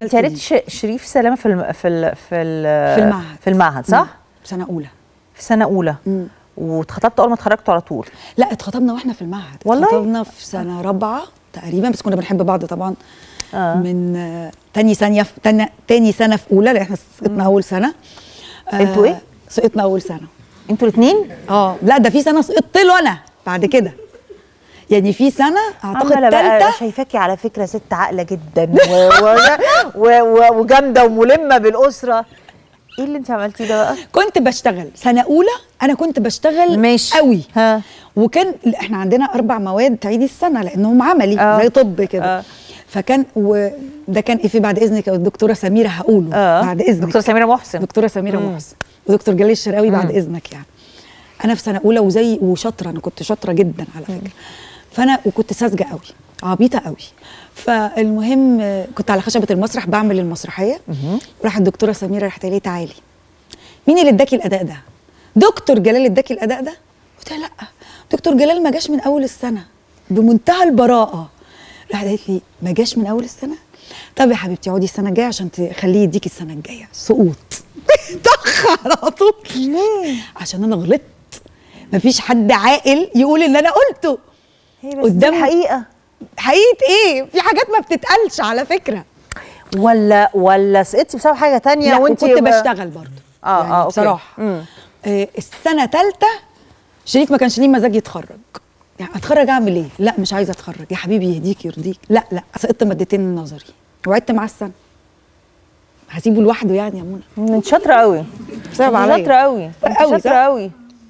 انت قريتي ش- شريف سلامه في الم... في ال... في ال... في المعهد. في المعهد صح؟ سنه اولى في سنه اولى مم. واتخطبتوا اول ما اتخرجتوا على طول لا اتخطبنا واحنا في المعهد والله؟ اتخطبنا في سنه رابعه تقريبا بس كنا بنحب بعض طبعا آه. من آه، تاني ثانيه في تاني, تاني سنه في اولى لان احنا سقطنا اول سنه آه، انتوا ايه؟ سقطنا اول سنه انتوا الاثنين اه لا ده في سنه سقطت له انا بعد كده يعني في سنه اعتقد عمالة بقى ثالثه شايفاكي على فكره ست عاقله جدا و... و... و... و... وجامده وملمه بالاسره ايه اللي انت عملتيه ده بقى؟ كنت بشتغل سنه اولى انا كنت بشتغل ماشي. قوي ها. وكان احنا عندنا اربع مواد تعيدي السنه لانهم عملي آه. زي طب كده آه. فكان وده كان ايه في بعد اذنك يا الدكتوره سميره هقوله اه بعد اذنك دكتور سميره محسن دكتوره سميره مم. محسن ودكتور جلال الشرقاوي بعد اذنك يعني انا في سنه اولى وزي وشاطره انا كنت شاطره جدا على فكره فانا وكنت ساذجه قوي عبيطه قوي فالمهم آه، كنت على خشبه المسرح بعمل المسرحيه راحت الدكتوره سميره راحت قالت لي تعالي مين اللي اداكي الاداء ده دكتور جلال اداكي الاداء ده قلت لها لا دكتور جلال ما جاش من اول السنه بمنتهى البراءه راحت قالت لي ما جاش من اول السنه طب يا حبيبتي اقعدي السنه الجايه عشان تخليه يديكي السنه الجايه سقوط طخ على طول ليه؟ عشان انا غلطت مفيش حد عاقل يقول اللي انا قلته هي بس قدام- دي الحقيقه حقيقه ايه في حاجات ما بتتقالش على فكره ولا ولا سقطتي بسبب حاجه تانية لا وانت وكنت بشتغل برضه اه يعني اه أوكي. بصراحه مم. آه السنه ثالثه شريف ما كانش ليه مزاج يتخرج يعني اتخرج اعمل ايه لا مش عايزه اتخرج يا حبيبي يهديك يرضيك لا لا سقطت مادتين نظري وعدت معاه السنه هسيبه لوحده يعني يا منى انت شاطره قوي بسبب انت عليا. شاطره قوي انت قوي، شاطره صح؟ قوي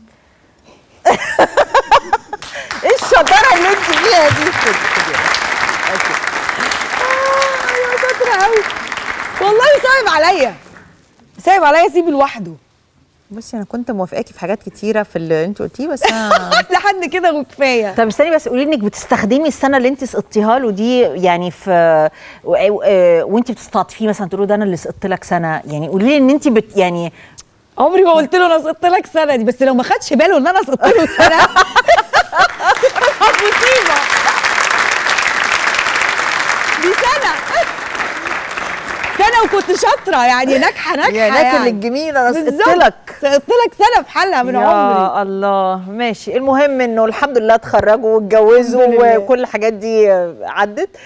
ايه الشطاره اللي انت فيها دي خدي خدي أوكي. ايوه شاطره قوي والله صعب عليا صعب عليا اسيبه لوحده بصي انا كنت موافقاكي في حاجات كتيره في اللي انت قلتيه بس انا لحد كده وكفايه طب استني بس قولي انك بتستخدمي السنه اللي انت سقطتيها له دي يعني في و- و- وانت بتستعطفيه مثلا تقولي ده انا اللي سقطت لك سنه يعني قولي لي ان انت بت يعني عمري ما قلت له انا سقطت لك سنه دي بس لو ما خدش باله ان انا سقطت له سنه مصيبه دي سنه سنه وكنت شاطره يعني ناجحه ناجحه يا ناكل الجميل انا سقطت بالظبط. لك سقطت لك سنه في حالها من عمري يا الله ماشي المهم انه الحمد لله اتخرجوا واتجوزوا الحمد لله. وكل الحاجات دي عدت